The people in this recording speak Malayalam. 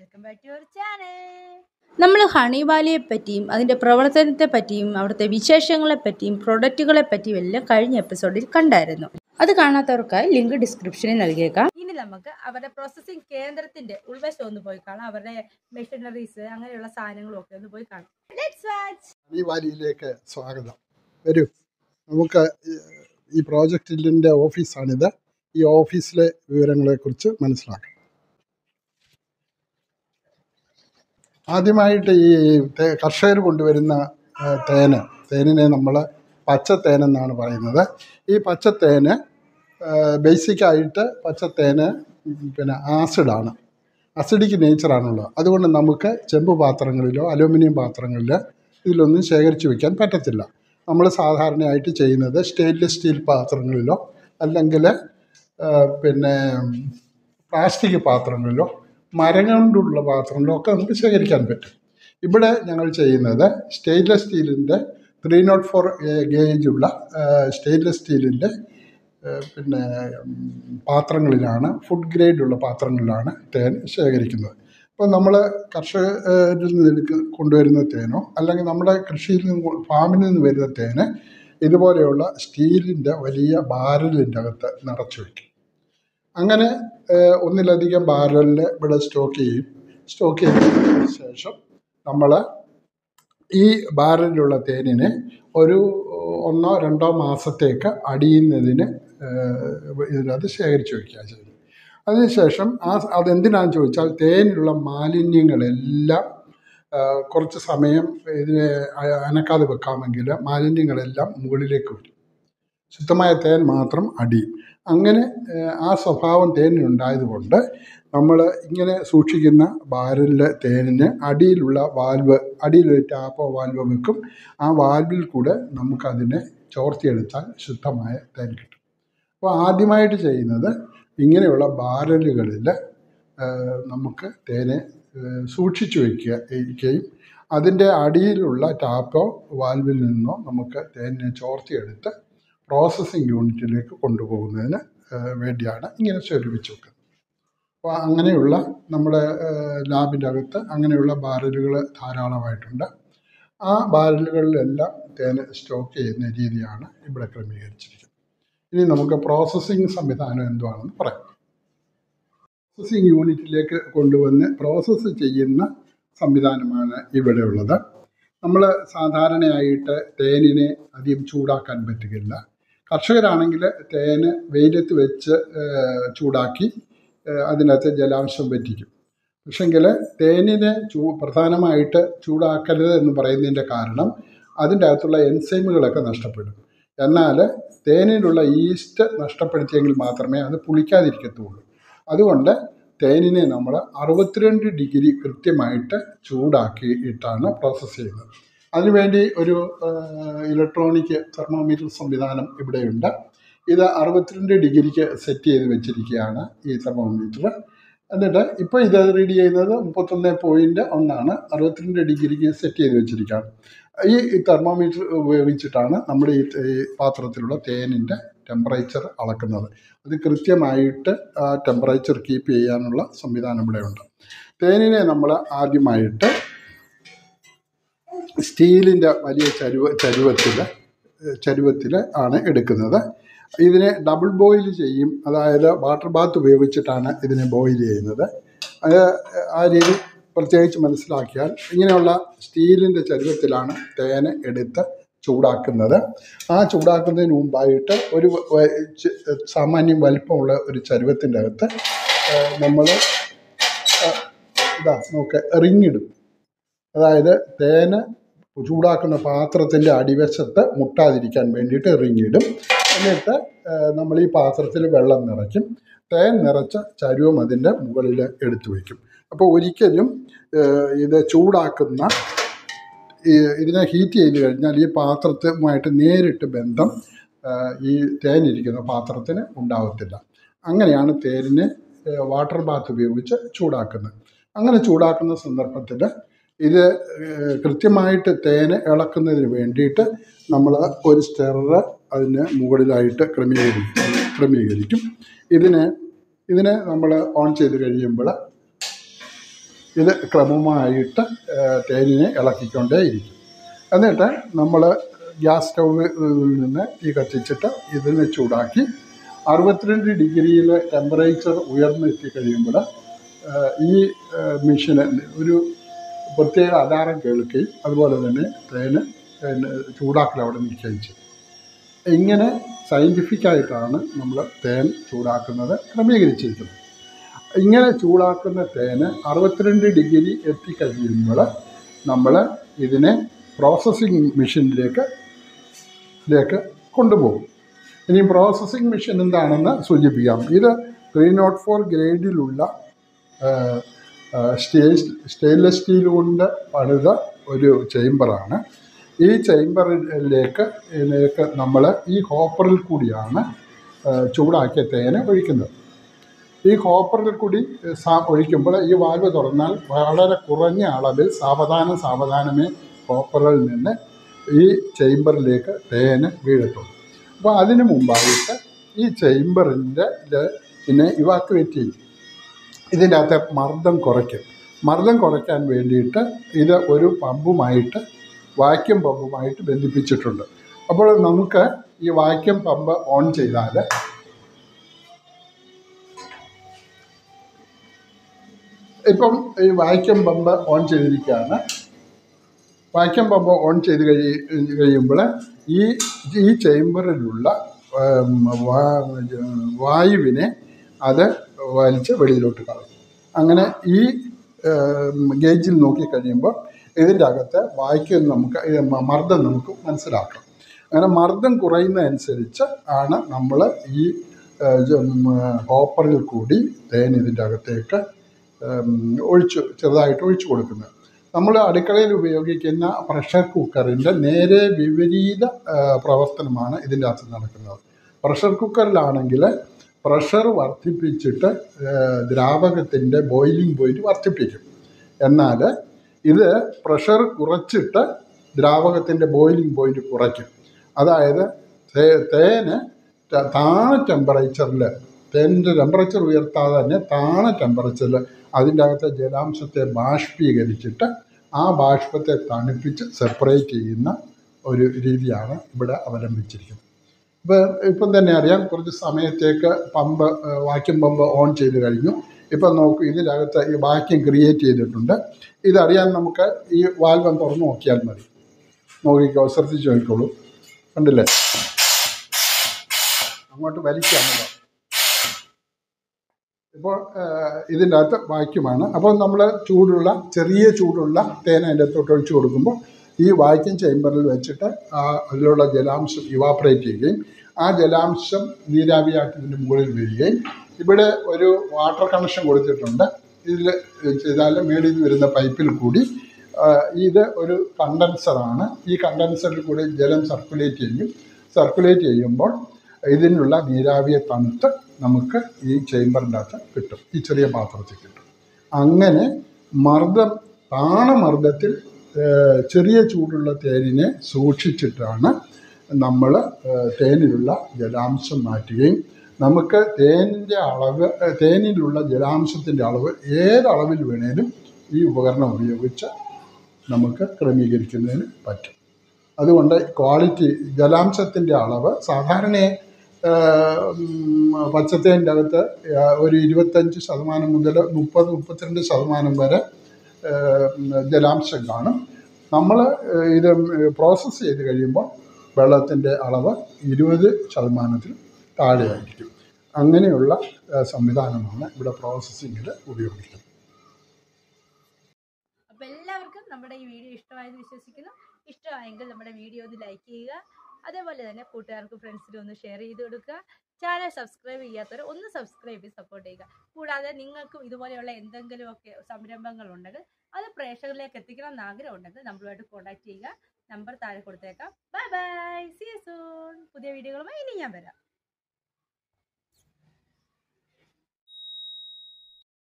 welcome back to your channel നമ്മൾ ഹണി വാലിയെ പറ്റിയും അതിൻ്റെ പ്രവർത്തനത്തെ പറ്റിയും അവിടുത്തെ വിശേഷങ്ങളെ പറ്റിയും പ്രൊഡക്റ്റുകളെ പറ്റിയും എല്ലാം കഴിഞ്ഞ എപ്പിസോഡിൽ കണ്ടായിരുന്നു അത് കാണാത്തവർക്കായി ലിങ്ക് ഡിസ്ക്രിപ്ഷനിൽ നൽകിയേക്കാം ഇനി നമുക്ക് അവരുടെ പ്രോസസ്സിംഗ് കേന്ദ്രത്തിന്റെ ഉൾവശം ഒന്ന് പോയി കാണാം അവരുടെ മെഷീനറീസ് അങ്ങനെയുള്ള സാധനങ്ങളും ഒക്കെ ഒന്ന് പോയി കാണാം ലെറ്റ്സ് വാച്ച് ഈ വാലിയിലേക്ക് സ്വാഗതം വരൂ നമുക്ക് ഈ- ഈ പ്രോജക്റ്റിൻ്റെ ഓഫീസാണിത് ഈ ഓഫീസിലെ വിവരങ്ങളെക്കുറിച്ച് മനസ്സിലാക്കാം ആദ്യമായിട്ട് ഈ തേ- കർഷകർ കൊണ്ടുവരുന്ന ആ, തേന് തേനിനെ നമ്മൾ പച്ചത്തേനെന്നാണ് പറയുന്നത് ഈ പച്ചത്തേന് ബേസിക്കായിട്ട് പച്ചത്തേന് പിന്നെ ആസിഡാണ് അസിഡിക് നേച്ചറാണുള്ളത് അതുകൊണ്ട് നമുക്ക് ചെമ്പ് പാത്രങ്ങളിലോ അലൂമിനിയം പാത്രങ്ങളിലോ ഇതിലൊന്നും ശേഖരിച്ച് വെക്കാൻ പറ്റത്തില്ല നമ്മൾ സാധാരണയായിട്ട് ചെയ്യുന്നത് സ്റ്റെയിൻലെസ് സ്റ്റീൽ പാത്രങ്ങളിലോ അല്ലെങ്കിൽ പിന്നെ പ്ലാസ്റ്റിക് പാത്രങ്ങളിലോ മരം കൊണ്ടുള്ള പാത്രങ്ങളിലോ ഒക്കെ നമുക്ക് ശേഖരിക്കാൻ പറ്റും ഇവിടെ ഞങ്ങൾ ചെയ്യുന്നത് സ്റ്റെയിൻലെസ് സ്റ്റീലിൻ്റെ ത്രീ നോട്ട് ഫോർ ഗേജുള്ള സ്റ്റെയിൻലെസ് സ്റ്റീലിൻ്റെ പിന്നെ ഉം, പാത്രങ്ങളിലാണ് ഫുഡ് ഗ്രേഡുള്ള പാത്രങ്ങളിലാണ് തേൻ ശേഖരിക്കുന്നത് അപ്പോൾ നമ്മൾ കർഷകരിൽ നിന്ന് എടുക്ക കൊണ്ടുവരുന്ന തേനോ അല്ലെങ്കിൽ നമ്മുടെ കൃഷിയിൽ നിന്ന് കൊ- ഫാമിൽ നിന്ന് വരുന്ന തേന് ഇതുപോലെയുള്ള സ്റ്റീലിൻ്റെ വലിയ ബാരലിൻ്റെ അകത്ത് നിറച്ച് വയ്ക്കും അങ്ങനെ ഏഹ്, ഒന്നിലധികം ബാരലിൽ ഇവിടെ സ്റ്റോക്ക് ചെയ്യും സ്റ്റോക്ക് ചെയ്തതിന് ശേഷം നമ്മൾ ഈ ബാരലിലുള്ള തേനിനെ ഒരു ഒന്നോ രണ്ടോ മാസത്തേക്ക് അടിയുന്നതിന് ഏഹ്, ഇതിനകത്ത് ശേഖരിച്ച് വയ്ക്കുക ചെയ്യുന്നത് അതിനുശേഷം ആ അതെന്തിനാണെന്ന് ചോദിച്ചാൽ തേനിലുള്ള മാലിന്യങ്ങളെല്ലാം ഏഹ്, കുറച്ച് സമയം ഇതിനെ അ- അനക്കാതെ വെക്കാമെങ്കിൽ മാലിന്യങ്ങളെല്ലാം മുകളിലേക്ക് വരും ശുദ്ധമായ തേൻ മാത്രം അടിയും അങ്ങനെ ഏഹ്, ആ സ്വഭാവം തേനിനുണ്ടായതുകൊണ്ട് നമ്മൾ ഇങ്ങനെ സൂക്ഷിക്കുന്ന ബാരലിലെ തേനിന് അടിയിലുള്ള വാൽവ് അടിയിലൊരു ടാപ്പോ വാൽവോ വെക്കും ആ വാൽവിൽ കൂടെ നമുക്കതിനെ ചോർത്തിയെടുത്താൽ ശുദ്ധമായ തേൻ കിട്ടും അപ്പോൾ ആദ്യമായിട്ട് ചെയ്യുന്നത് ഇങ്ങനെയുള്ള ബാരലുകളിൽ നമുക്ക് തേനെ ഏഹ്, സൂക്ഷിച്ചു വയ്ക്കുക ഇരിക്കുകയും അതിൻ്റെ അടിയിലുള്ള ടാപ്പോ വാൽവിൽ നിന്നോ നമുക്ക് തേനിനെ ചോർത്തിയെടുത്ത് പ്രോസസ്സിംഗ് യൂണിറ്റിലേക്ക് കൊണ്ടുപോകുന്നതിന് ഏഹ്, വേണ്ടിയാണ് ഇങ്ങനെ സ്വരൂപിച്ച് വെക്കുന്നത് അപ്പോൾ അങ്ങനെയുള്ള നമ്മുടെ ലാബിൻ്റെ അകത്ത് അങ്ങനെയുള്ള ബാരലുകൾ ധാരാളമായിട്ടുണ്ട് ആ ബാരലുകളിലെല്ലാം തേന് സ്റ്റോക്ക് ചെയ്യുന്ന രീതിയാണ് ഇവിടെ ക്രമീകരിച്ചിരിക്കുന്നത് ഇനി നമുക്ക് പ്രോസസ്സിംഗ് സംവിധാനം എന്തുവാണെന്ന് പറയാം പ്രോസസ്സിംഗ് യൂണിറ്റിലേക്ക് കൊണ്ടുവന്ന് പ്രോസസ്സ് ചെയ്യുന്ന സംവിധാനമാണ് ഇവിടെ ഉള്ളത് നമ്മൾ സാധാരണയായിട്ട് തേനിനെ അധികം ചൂടാക്കാൻ പറ്റുകയില്ല കർഷകരാണെങ്കിൽ തേന് വെയിലത്ത് വെച്ച് ഏഹ്, ചൂടാക്കി ഏഹ്, അതിനകത്ത് ജലാംശം പറ്റിക്കും പക്ഷെങ്കിൽ തേനിനെ ചൂ പ്രധാനമായിട്ട് ചൂടാക്കരുത് എന്ന് പറയുന്നതിൻ്റെ കാരണം അതിൻ്റെ അകത്തുള്ള എൻസൈമുകളൊക്കെ നഷ്ടപ്പെടും എന്നാൽ തേനിലുള്ള ഈസ്റ്റ് നഷ്ടപ്പെടുത്തിയെങ്കിൽ മാത്രമേ അത് പുളിക്കാതിരിക്കത്തുള്ളൂ അതുകൊണ്ട് തേനിനെ നമ്മൾ അറുപത്തിരണ്ട് ഡിഗ്രി കൃത്യമായിട്ട് ചൂടാക്കിയിട്ടാണ് പ്രോസസ്സ് ചെയ്യുന്നത് അതിനുവേണ്ടി ഒരു ഇലക്ട്രോണിക് തെർമോമീറ്റർ സംവിധാനം ഇവിടെയുണ്ട് ഇത് അറുപത്തിരണ്ട് ഡിഗ്രിക്ക് സെറ്റ് ചെയ്ത് വെച്ചിരിക്കുകയാണ് ഈ തെർമോമീറ്റർ എന്നിട്ട് ഇപ്പോൾ ഇത് റീഡ് ചെയ്യുന്നത് മുപ്പത്തൊന്ന് പോയിൻറ്റ് ഒന്നാണ് അറുപത്തിരണ്ട് ഡിഗ്രിക്ക് സെറ്റ് ചെയ്ത് വെച്ചിരിക്കുകയാണ് ഈ തെർമോമീറ്റർ ഉപയോഗിച്ചിട്ടാണ് നമ്മൾ ഈ ത- ഈ പാത്രത്തിലുള്ള തേനിൻ്റെ ടെമ്പറേച്ചർ അളക്കുന്നത് അത് കൃത്യമായിട്ട് ആ ടെമ്പറേച്ചർ കീപ്പ് ചെയ്യാനുള്ള സംവിധാനം ഇവിടെയുണ്ട് തേനിനെ നമ്മൾ ആദ്യമായിട്ട് സ്റ്റീലിൻ്റെ വലിയ ചരുവ ചരുവത്തിൽ ചരുവത്തിൽ ആണ് എടുക്കുന്നത് ഇതിനെ ഡബിൾ ബോയിൽ ചെയ്യും അതായത് വാട്ടർ ബാത്ത് ഉപയോഗിച്ചിട്ടാണ് ഇതിനെ ബോയിൽ ചെയ്യുന്നത് അത് ആ രീതി പ്രത്യേകിച്ച് മനസ്സിലാക്കിയാൽ ഇങ്ങനെയുള്ള സ്റ്റീലിൻ്റെ ചരുവത്തിലാണ് തേന് എടുത്ത് ചൂടാക്കുന്നത് ആ ചൂടാക്കുന്നതിന് മുമ്പായിട്ട് ഒരു വ- ചെ- സാമാന്യം വലിപ്പമുള്ള ഒരു ചരുവത്തിൻ്റെ അകത്ത് നമ്മൾ ഇതാ നോക്ക് റിങ്ങിടും അതായത് തേന് ചൂടാക്കുന്ന പാത്രത്തിൻ്റെ അടിവശത്ത് മുട്ടാതിരിക്കാൻ വേണ്ടിയിട്ട് റിങ്ങിടും എന്നിട്ട് നമ്മൾ ഈ പാത്രത്തിൽ വെള്ളം നിറയ്ക്കും തേൻ നിറച്ച ചരുവം അതിൻ്റെ മുകളിൽ എടുത്തു വയ്ക്കും അപ്പോൾ ഒരിക്കലും ഏഹ്, ഇത് ചൂടാക്കുന്ന ഈ ഇതിനെ ഹീറ്റ് ചെയ്ത് കഴിഞ്ഞാൽ ഈ പാത്രത്തുമായിട്ട് നേരിട്ട് ബന്ധം ഏഹ്, ഈ തേനിരിക്കുന്ന പാത്രത്തിന് ഉണ്ടാവത്തില്ല അങ്ങനെയാണ് തേനിനെ ഏഹ്, വാട്ടർ ബാത്ത് ഉപയോഗിച്ച് ചൂടാക്കുന്നത് അങ്ങനെ ചൂടാക്കുന്ന സന്ദർഭത്തിൽ ഇത് ഏഹ്, കൃത്യമായിട്ട് തേന് ഇളക്കുന്നതിന് വേണ്ടിയിട്ട് നമ്മൾ ഒരു സ്റ്റെറർ അതിന് മുകളിലായിട്ട് ക്രമീകരിക്കും ക്രമീകരിക്കും ഇതിനെ ഇതിനെ നമ്മൾ ഓൺ ചെയ്ത് കഴിയുമ്പോൾ ഇത് ക്രമമായിട്ട് ഏഹ്, തേനിനെ ഇളക്കിക്കൊണ്ടേയിരിക്കും എന്നിട്ട് നമ്മൾ ഗ്യാസ് സ്റ്റൗവിൽ നിന്ന് തീ കത്തിച്ചിട്ട് ഇതിനെ ചൂടാക്കി അറുപത്തിരണ്ട് ഡിഗ്രിയിൽ ടെമ്പറേച്ചർ ഉയർന്നെത്തി കഴിയുമ്പോൾ ഈ ഏഹ്, മെഷീന് ഒരു പ്രത്യേക അലാറം കേൾക്കുകയും അതുപോലെ തന്നെ തേന് പിന്നെ ചൂടാക്കൽ അവിടെ നിൽക്കുകയും ചെയ്യും ഇങ്ങനെ സയൻറ്റിഫിക്കായിട്ടാണ് നമ്മൾ തേൻ ചൂടാക്കുന്നത് ക്രമീകരിച്ചിരിക്കുന്നത് ഇങ്ങനെ ചൂടാക്കുന്ന തേന് അറുപത്തിരണ്ട് ഡിഗ്രി എത്തിക്കഴിയുമ്പോൾ നമ്മൾ ഇതിനെ പ്രോസസ്സിങ് മെഷീനിലേക്ക് ലേക്ക് കൊണ്ടുപോകും ഇനി പ്രോസസ്സിങ് മെഷീൻ എന്താണെന്ന് സൂചിപ്പിക്കാം ഇത് ത്രീ നോട്ട് ഫോർ ഗ്രേഡിലുള്ള സ്റ്റെയിൽ സ്റ്റെയിൻലെസ് സ്റ്റീൽ കൊണ്ട് പണിത ഒരു ചേംബറാണ് ഈ ചേംബറിലേക്ക് ഇതിലേക്ക് നമ്മൾ ഈ ഹോപ്പറിൽ കൂടിയാണ് ആ, ചൂടാക്കിയ തേന് ഒഴിക്കുന്നത് ഈ ഹോപ്പറിൽ കൂടി സാ ഒഴിക്കുമ്പോൾ ഈ വാൽവ് തുറന്നാൽ വളരെ കുറഞ്ഞ അളവിൽ സാവധാനം സാവധാനമേ ഹോപ്പറിൽ നിന്ന് ഈ ചേംബറിലേക്ക് തേന് വീഴത്തുള്ളൂ അപ്പോൾ അതിന് മുമ്പായിട്ട് ഈ ചേംബറിൻ്റെ പിന്നെ ഇവാക്യുവേറ്റ് ചെയ്യും ഇതിൻ്റെ അകത്തെ മർദ്ദം കുറയ്ക്കും മർദ്ദം കുറയ്ക്കാൻ വേണ്ടിയിട്ട് ഇത് ഒരു പമ്പുമായിട്ട് വാക്യൂം പമ്പുമായിട്ട് ബന്ധിപ്പിച്ചിട്ടുണ്ട് അപ്പോൾ നമുക്ക് ഈ വാക്യൂം പമ്പ് ഓൺ ചെയ്താൽ ഇപ്പം ഈ വാക്യൂം പമ്പ് ഓൺ ചെയ്തിരിക്കുകയാണ് വാക്യൂം പമ്പ് ഓൺ ചെയ്ത് കഴി കഴിയുമ്പോൾ ഈ ഈ ചേംബറിലുള്ള ഉം, വാ- വായുവിനെ അത് വലിച്ച് വെളിയിലോട്ട് കളയും അങ്ങനെ ഈ ഉം, ഗേജിൽ നോക്കിക്കഴിയുമ്പോൾ ഇതിൻ്റെ അകത്ത് വായിക്കും നമുക്ക് ഈ മ- മർദ്ദം നമുക്ക് മനസ്സിലാക്കാം അങ്ങനെ മർദ്ദം കുറയുന്നതനുസരിച്ച് ആണ് നമ്മൾ ഈ ഏഹ്, ജ- ഉം, ഹോപ്പറിൽ കൂടി തേൻ ഇതിൻ്റെ അകത്തേക്ക് ഉം, ഒഴിച്ച് ചെറുതായിട്ട് ഒഴിച്ചു കൊടുക്കുന്നത് നമ്മൾ അടുക്കളയിൽ ഉപയോഗിക്കുന്ന പ്രഷർ കുക്കറിൻ്റെ നേരെ വിപരീത ആ, പ്രവർത്തനമാണ് ഇതിൻ്റെ അകത്ത് നടക്കുന്നത് പ്രഷർ കുക്കറിലാണെങ്കിൽ പ്രഷർ വർദ്ധിപ്പിച്ചിട്ട് ദ്രാവകത്തിൻ്റെ ബോയിലിംഗ് പോയിന്റ് വർദ്ധിപ്പിക്കും എന്നാൽ ഇത് പ്രഷർ കുറച്ചിട്ട് ദ്രാവകത്തിൻ്റെ ബോയിലിംഗ് പോയിന്റ് കുറയ്ക്കും അതായത് തേ- തേന് ത- താണ ടെമ്പറേച്ചറിൽ തേനിൻ്റെ ടെമ്പറേച്ചർ ഉയർത്താതെ തന്നെ താണ ടെമ്പറേച്ചറിൽ അതിൻ്റെ അകത്തെ ജലാംശത്തെ ബാഷ്പീകരിച്ചിട്ട് ആ ബാഷ്പത്തെ തണുപ്പിച്ച് സെപ്പറേറ്റ് ചെയ്യുന്ന ഒരു രീതിയാണ് ഇവിടെ അവലംബിച്ചിരിക്കുന്നത് ഇപ്പോൾ ഇപ്പം തന്നെ അറിയാം കുറച്ച് സമയത്തേക്ക് പമ്പ് വാക്യൂം പമ്പ് ഓൺ ചെയ്ത് കഴിഞ്ഞു ഇപ്പം നോക്കൂ ഇതിനകത്ത് ഈ വാക്യൂം ക്രിയേറ്റ് ചെയ്തിട്ടുണ്ട് ഇതറിയാൻ നമുക്ക് ഈ വാൽവം തുറന്ന് നോക്കിയാൽ മതി നോക്കിക്കോ ശ്രദ്ധിച്ച് നോക്കിക്കോളൂ കണ്ടില്ലേ അങ്ങോട്ട് വലിക്കാമല്ലോ ഇപ്പോൾ ഇതിൻ്റെ അകത്ത് വാക്യൂമാണ് അപ്പോൾ നമ്മൾ ചൂടുള്ള ചെറിയ ചൂടുള്ള തേൻ അതിൻ്റെ അകത്തോട്ട് ഒഴിച്ച് കൊടുക്കുമ്പോൾ ഈ വാക്യൂം ചേമ്പറിൽ വെച്ചിട്ട് ആ അതിലുള്ള ജലാംശം ഇവാപ്പറേറ്റ് ചെയ്യുകയും ആ ജലാംശം നീരാവിയാക്കി ഇതിൻ്റെ മുകളിൽ വീഴുകയും ഇവിടെ ഒരു വാട്ടർ കണക്ഷൻ കൊടുത്തിട്ടുണ്ട് ഇതിൽ ചെയ്താൽ മേളിൽ നിന്ന് വരുന്ന പൈപ്പിൽ കൂടി ആ, ഇത് ഒരു കണ്ടൻസറാണ് ഈ കണ്ടൻസറിൽ കൂടി ജലം സർക്കുലേറ്റ് ചെയ്യും സർക്കുലേറ്റ് ചെയ്യുമ്പോൾ ഇതിനുള്ള നീരാവിയെ തണുത്ത് നമുക്ക് ഈ ചേമ്പറിൻ്റെ അകത്ത് കിട്ടും ഈ ചെറിയ പാത്രത്തിൽ കിട്ടും അങ്ങനെ മർദ്ദം താണമർദ്ദത്തിൽ ഏഹ്, ചെറിയ ചൂടുള്ള തേനിനെ സൂക്ഷിച്ചിട്ടാണ് നമ്മൾ തേനിലുള്ള ജലാംശം മാറ്റുകയും നമുക്ക് തേനിൻ്റെ അളവ് ഏഹ്, തേനിലുള്ള ജലാംശത്തിൻ്റെ അളവ് ഏതളവിൽ വേണേലും ഈ ഉപകരണം ഉപയോഗിച്ച് നമുക്ക് ക്രമീകരിക്കുന്നതിന് പറ്റും അതുകൊണ്ട് ക്വാളിറ്റി ജലാംശത്തിൻ്റെ അളവ് സാധാരണ പച്ചത്തേൻ്റെ അകത്ത് ആ, ഒരു ഇരുപത്തഞ്ച് ശതമാനം മുതൽ മുപ്പത് മുപ്പത്തിരണ്ട് ശതമാനം വരെ ആ, ജലാംശം കാണും നമ്മൾ ഇത് പ്രോസസ്സ് ചെയ്ത് കഴിയുമ്പോൾ വെള്ളത്തിൻ്റെ അളവ് ഇരുപത് ശതമാനത്തിൽ താഴെയായിരിക്കും അങ്ങനെയുള്ള ആ, സംവിധാനമാണ് ഇവിടെ പ്രോസസ്സിങ്ങിൽ ഉപയോഗിക്കുന്നത് അപ്പോൾ എല്ലാവർക്കും നമ്മുടെ ഈ വീഡിയോ ഇഷ്ടമായെന്ന് വിശ്വസിക്കുന്നു ഇഷ്ടമായെങ്കിൽ നമ്മുടെ വീഡിയോ ഒന്ന് ലൈക്ക് ചെയ്യുക അതേപോലെ തന്നെ കൂട്ടുകാർക്ക് ഫ്രണ്ട്സിനും ഒന്ന് ഷെയർ ചെയ്ത് കൊടുക്കുക ചാനൽ സബ്സ്ക്രൈബ് ചെയ്യാത്തവർ ഒന്ന് സബ്സ്ക്രൈബ് ചെയ്ത് സപ്പോർട്ട് ചെയ്യുക കൂടാതെ നിങ്ങൾക്കും ഇതുപോലെയുള്ള എന്തെങ്കിലുമൊക്കെ സംരംഭങ്ങൾ ഉണ്ടെങ്കിൽ അത് പ്രേക്ഷകരിലേക്ക് എത്തിക്കണം എന്ന് ആഗ്രഹം ഉണ്ടെങ്കിൽ നമ്മളുമായിട്ട് കോൺടാക്ട് ചെയ്യുക നമ്പർ താഴെ കൊടുത്തേക്കാം ബൈ ബൈ സി സൂൺ പുതിയ വീഡിയോകളുമായി ഇനി ഞാൻ വരാം